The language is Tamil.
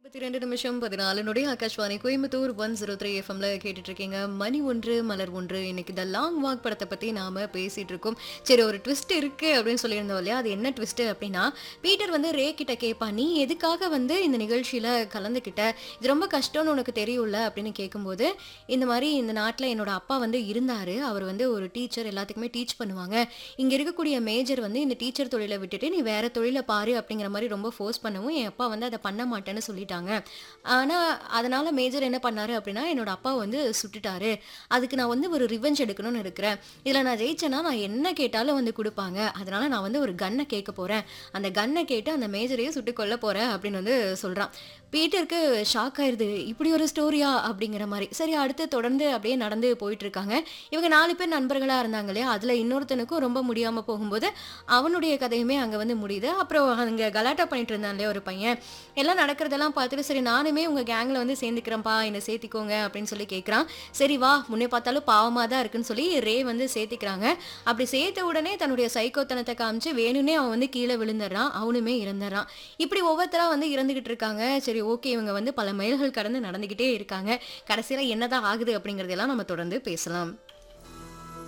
இருபத்தி ரெண்டு நிமிஷம் பதினாலு நொடி Akashvani Coimbatore one zero three எஃப்எம்ல கேட்டுட்டு இருக்கீங்க மணி ஒன்று மலர் ஒன்று இன்னைக்கு த லாங் வாக் படத்தை பத்தி நாம பேசிட்டு இருக்கோம் சரி ஒரு ட்விஸ்ட் இருக்கு அப்படின்னு சொல்லியிருந்தோம் இல்லையா அது என்ன ட்விஸ்ட் அப்படின்னா பீட்டர் வந்து ரே கிட்ட கேட்பா நீ எதுக்காக வந்து இந்த நிகழ்ச்சியில கலந்துக்கிட்ட இது ரொம்ப கஷ்டம்னு உனக்கு தெரியும்ல அப்படின்னு கேட்கும்போது இந்த மாதிரி இந்த நாட்டில் என்னோட அப்பா வந்து இருந்தாரு அவர் வந்து ஒரு டீச்சர் எல்லாத்துக்குமே டீச் பண்ணுவாங்க இங்க இருக்கக்கூடிய மேஜர் வந்து இந்த டீச்சர் தொழிலை விட்டுட்டு நீ வேற தொழிலை பாரு அப்படிங்கிற மாதிரி ரொம்ப ஃபோர்ஸ் பண்ணவும் என் அப்பா வந்து அதை பண்ண மாட்டேன்னு சொல்லிட்டாங்க ஆனா அதனால மேஜர் என்ன பண்ணாரு அப்படின்னா என்னோட அப்பா வந்து சுட்டுட்டாரு அதுக்கு நான் வந்து ஒரு ரிவெஞ்ச் எடுக்கணும்னு இருக்கிறேன் இதுல நான் ஜெயிச்சேன்னா நான் என்ன கேட்டாலும் வந்து கொடுப்பாங்க அதனால நான் வந்து ஒரு கன்னை கேட்க போறேன் அந்த கன்னை கேட்டு அந்த மேஜரையும் சுட்டு கொல்ல போறேன் அப்படின்னு வந்து சொல்றான் பீட்டருக்கு ஷாக் ஆயிருது இப்படி ஒரு ஸ்டோரியா அப்படிங்கிற மாதிரி சரி அடுத்து தொடர்ந்து அப்படியே நடந்து போயிட்டு இருக்காங்க இவங்க நாலு பேர் நண்பர்களா இருந்தாங்க இல்லையா அதுல இன்னொருத்தனுக்கும் ரொம்ப முடியாம போகும்போது அவனுடைய கதையுமே அங்க வந்து முடியுது அப்புறம் அங்க கலாட்டா பண்ணிட்டு இருந்தான் இல்லையா ஒரு பையன் எல்லாம் நடக்கிறதெல்லாம் பார்த்துட்டு சரி நானுமே உங்க கேங்ல வந்து சேர்ந்துக்கிறேன்ப்பா என்னை சேர்த்திக்கோங்க அப்படின்னு சொல்லி கேட்குறான் சரி வா முன்னே பார்த்தாலும் பாவமா தான் இருக்குன்னு சொல்லி ரே வந்து சேர்த்திக்கிறாங்க அப்படி சேர்த்த உடனே தன்னுடைய சைக்கோத்தனத்தை காமிச்சு வேணும்னே அவன் வந்து கீழே விழுந்துடுறான் அவனுமே இறந்துடுறான் இப்படி ஒவ்வொருத்தரா வந்து இறந்துகிட்டு இருக்காங்க சரி ஓகே இவங்க வந்து பல மைல்கள் கடந்து நடந்துகிட்டே இருக்காங்க கடைசியில என்னதான் ஆகுது அப்படிங்கறதெல்லாம் நம்ம தொடர்ந்து பேசலாம்